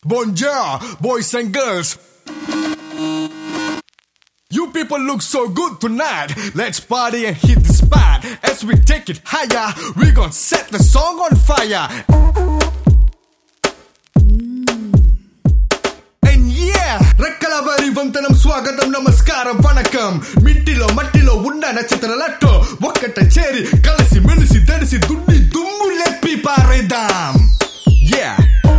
Bonjour, boys and girls. You people look so good tonight. Let's party and hit the spot. As we take it higher, we gon' set the song on fire. And yeah, రెక్కల వారి వంతనం స్వాగతం నమస్కారం వణకం మిట్టిలో మట్టిలో ఉన్న నక్షత్రాలతో ఒక్కట చేరి కలిసి మెలిసి తడిసి దున్ని దుమ్ము లెప్పి పారేద్దాం Yeah.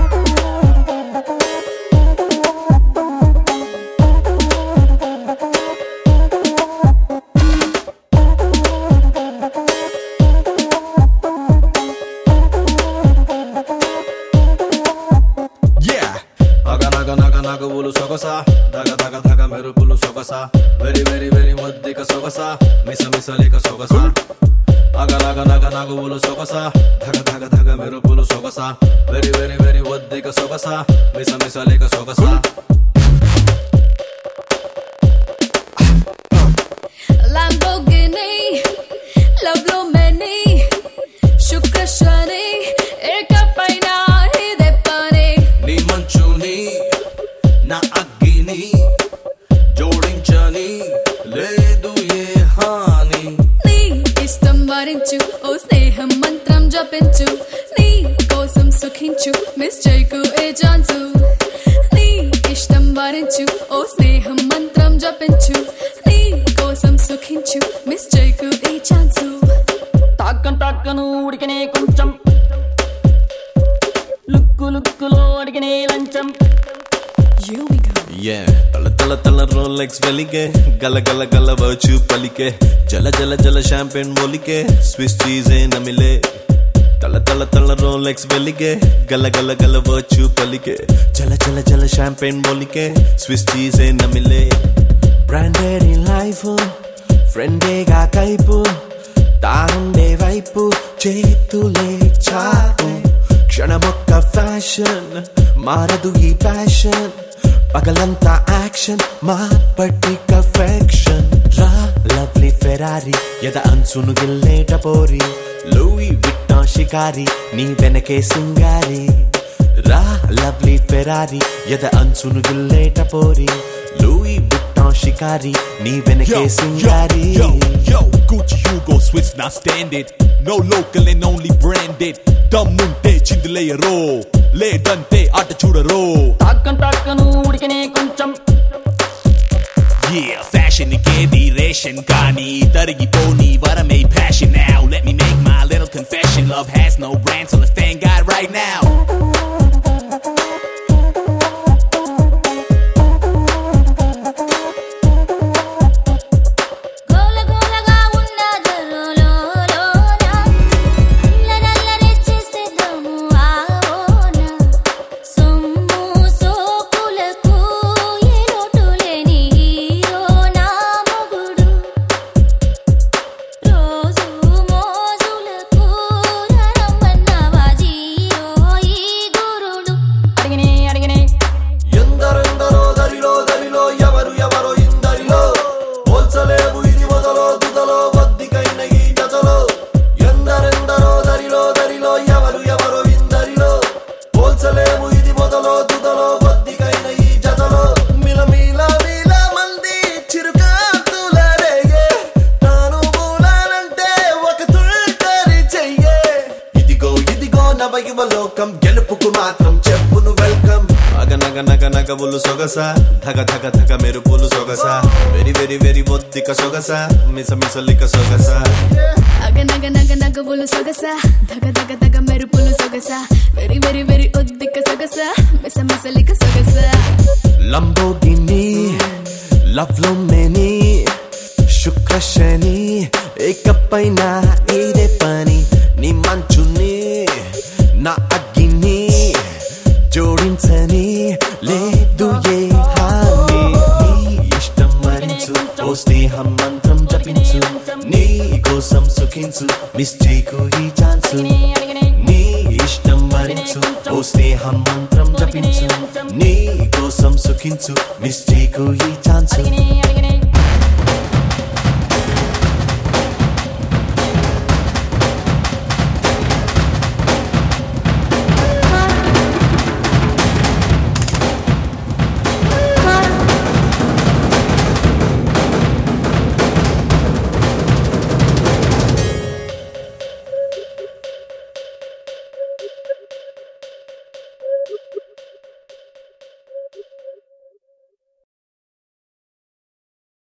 Yeah. అగనగ నగ నగవులు సొగస దగ దగ దగ మెరుపులు సొగస వెరి వెరి వెరి వద్దిక సొగస మిస మిసలిక సొగస అగనగ నగ నగవులు సొగస ధగ ధగ ధగ మెరుపులు సొగస వెరి వెరి వెరి వద్దిక సొగస మిస మిసలిక సొగస Lamborghini, love lo many, శుక్ర శని ఏకపైన ఇదే పని నీ మంచుని నా అగ్గిని జోడించని లేదు ఏ హాని నీ ఇష్టం వరించు ఓ స్నేహం మంత్రం జపించు నీ కోసం సుఖించు మిస్ చేయకు ఏ ఛాన్సు నీ ఇష్టం వరించు ఓ స్నేహం మంత్రం జపించు నీ కోసం సుఖించు మిస్ చేయకు ఏ ఛాన్సు తాక్కం తాక్కను ఉడికనే కొంచెం లుక్కు లుక్కులో అడిగినే లంచం Here we go. Yeah, తల తల తల రోలెక్స్ వెలిగే గల గల గల వచ్చు పలికే జల జల జల షాంపెన్ ఒలికే స్విస్ చీజే నమిలే తల తల తల రోలెక్స్ వెలిగే గల గల గల వచ్చు పలికే జల జల జల షాంపెన్ ఒలికే స్విస్ చీజే నమిలే బ్రాండెడ్ ఇన్ లైఫ్ ఫ్రెండేగా కైపు తానుండే వైపు చేతులే చాపు క్షణమొక్క ఫ్యాషన్ మారదు ఈ ప్యాషన్ పగలంతా యాక్షన్ మా పట్టిక ఫ్యాక్షన్ రా లవ్లీ ఫెరారీ ఎద అంచును గిల్లేట పోరి లూయి విట్టా షికారి నీ వెనకే సింగారి రా లవ్లీ ఫెరారీ ఎద అంచును గిల్లేట పోరి లూయి విట్టా షికారి నీ వెనకే సింగారి yo, yo, Gucci, Hugo, Swiss, not standard. No local and only branded. దమ్ముంటే చిందులేయరో లేదంటే ఆట చూడరో తాక్కం తాక్కను ఉడికనే కొంచెం Yeah, fashion కేది రేషన్ కానీ తరిగిపోని వరమే passion now. Let me make my little confession. Love has no brand, so let's thank God right now. గోల గోలగా ఉన్న జరులోన అల్లరల్లరి చేసేద్దాము ఆవోన సొమ్ము సోకులకు ఏ లోటు లేని హీరో నా మొగుడు రోజు మోజులకు రమ్మన్నవా జీరో ఈ గురుడు అడిగినే అడిగినే ఎందరెందరో దరిలో దరిలో ఎవరు ఎవరో ఇందరిలో పోల్చలేవు ఇది మొదలో దుదలో వద్దికైన ఈ జతలో ఎందరెందరో దరిలో దరిలో ఎవరు ఎవరో ఇందరిలో పోల్చలేవు ఇది మొదలో దుదలో వద్దికైన ఈ జతలో మిలమిల మిల మంది చిరుకాతుల రేగే తాను మూలాలంటే ఒక తుల్టరి చెయ్యే ఇదిగో ఇదిగో నవయువ లోకం గెలుపుకు మాత్రం చెప్పును వెల్కమ్ అగనగ నగ నగవులు సొగస ధగ ధగ ధగ మెరుపులు సొగస వెరి వెరి వెరి ఒద్దిక సొగస మిస మిసలిక సొగస అగనగ నగ నగవులు సొగస దగ దగ దగ మెరుపులు సొగస వెరీ వెరీ వెరీ ఉద్దిక సొగస మిస మిసలిక సొగస లంబోగిని లవ్ లో మెని శుక్ర శని ఏకపైన ఇదే పని నీ మంచుని నా అగ్గిని జోడించని లేదు ఏ హాని నీ ఇష్టం మరించు ఓ స్నేహం మంత్రం జపించు నీ కోసం సుఖించు మిస్టేకు ఈ ఛాన్సు నీ ఇష్టం మరించు ఓ స్నేహం మంత్రం జపించు నీ కోసం సుఖించు మిస్టేకు ఈ ఛాన్సు అడిగినే అడిగినే